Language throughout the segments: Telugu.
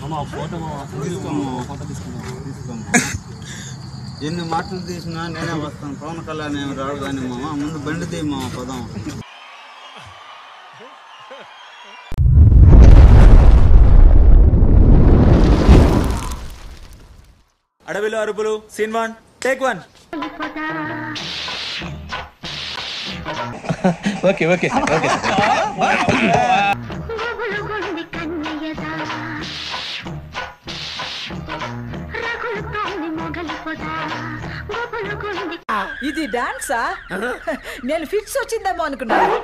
ఎన్ని మాటలు తీసినా నేనే వస్తాను పవన్ కళ్యాణ్ ఏమి రాడు కానీ మామ ముందు బండి తీ మామ పదం అడవిలో అరుపులు scene one take one okay okay okay గుబులుగుంది కన్నయ్యదా రగులు తోని మొగలి పొదా గుబులుగుంది ఇది డాన్సా నేను ఫిక్స్ వచ్చిందేమో అనుకున్నాను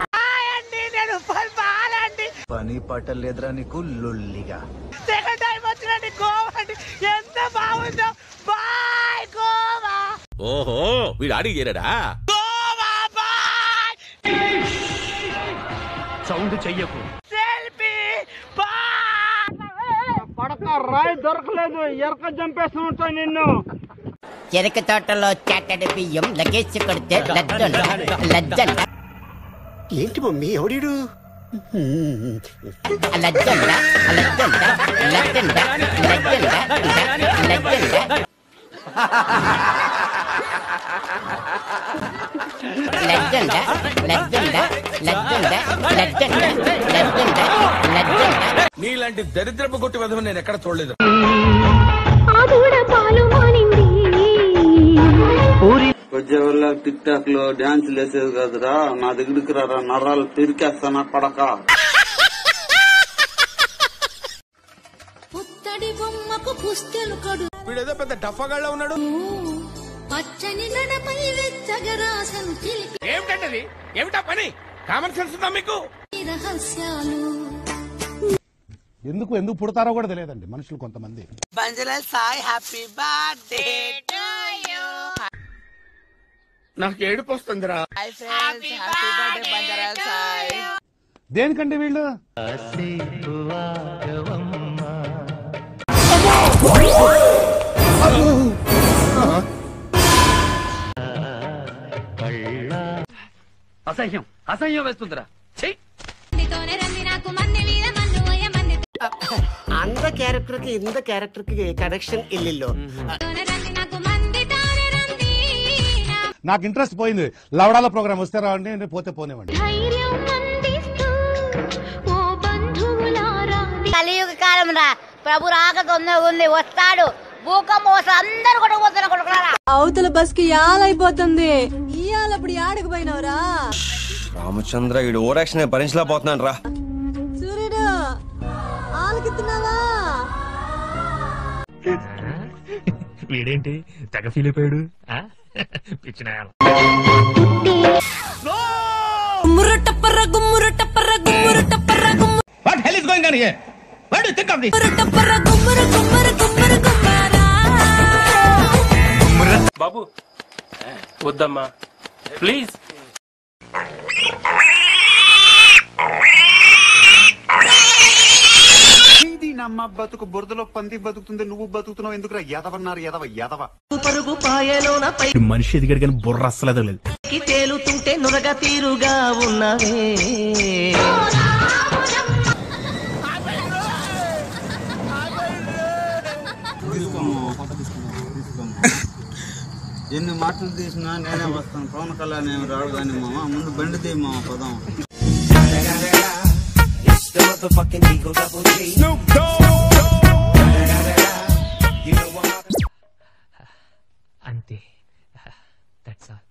పని పాట లేదురా నీకు లొల్లిగా ఓహో వీడు ఆడికి చేరాడా సౌండ్ చెయ్యకు చెరక తోటలో చాటడి బియ్యం లగేజ్ కొడితే లజ్జంట లజ్జంట ఏంటి మమ్మీ ఎవడీడు లజ్జంట లజ్జంట లజ్జంట లజ్జంట లజ్జంట లజ్జంట లజ్జంట లజ్జంట లజ్జంట లజ్జంట లజ్జంట నీలాంటి దరిద్రపు కొట్టి వధవు నేను ఎక్కడ చూడలేదు ఆ దూడ పాలు మానింది వచ్చే వల్ల టిక్ టాక్ లో డాన్స్ వేసేది కదరా నా దగ్గరికి రారా నరాలు పిరికేస్తానా పడక పుత్తడి బొమ్మకు పుస్తెలు కడు వీడేదో పెద్ద డఫాగాళ్ళ ఉన్నాడు పచ్చని నడపై వెచ్చగరాసను చిలిపి ఏమిటండి ఏమిటా పని కామన్ సెన్స్ ఉందా మీకు రహస్యాలు ఎందుకు ఎందుకు పుడతారో కూడా తెలియదండి మనుషులు కొంతమంది నాకు ఏడుపు వస్తుందిరా దేనికండి వీళ్ళు అసహ్యం అసహ్యం వేస్తుందిరా చెయ్యి అంద క్యారెక్టర్ కి ఇంద క్యారెక్టర్ కి కనెక్షన్ ఇల్లిల్లో నాకు ఇంట్రెస్ట్ పోయింది లవడాల ప్రోగ్రామ్ వస్తే రావండి నేను పోతే పోనివ్వండి ధైర్యం అందిస్తూ ఓ బంధువులారా కలియుగ కాలం రా ప్రభు రాక తొందరగా ఉంది వస్తాడు భూకంపం వస్తే అందరు కొట్టుకుపోతున్నా కొడుకున్నారా అవతల బస్ కి యాలైపోతుంది ఇయాలప్పుడు ఆడకు పోయినవరా రామచంద్ర వీడు ఓరాక్షన్ భరించలేకపోతున్నాను రా సూర్యుడు ఆలకిస్తున్నావా వీడేంటి తెగ ఫీల్ అయిపోయాడు పిచ్చిన గుమ్మురటప్పర గుమ్మురటప్పర గుమ్మురటప్పర what hell is going on here what do think of this గుమ్మురటప్పర గుమ్ముర గుమ్మర గుమ్మర గుమ్మారా బాబు వద్దమ్మా ప్లీజ్ నమ్మ బతుకు బురదలో పంది బతుకుతుంది నువ్వు బతుకుతున్నావు ఎందుకురా ఎదవన్నారు ఎదవ ఎదవ పరుగు పాయలోన పై మనిషి ఎదిగాడు కానీ బుర్ర అస్సలు ఎదగలేదు తేలుతుంటే నురగ తీరుగా ఉన్నవే ఎన్ని మాటలు తీసినా నేనే వస్తాను పవన్ కళ్యాణ్ ఏమి రాడు కానీ మామ ముందు బండి తీ మామ పదం అంతే దట్స్ ఆల్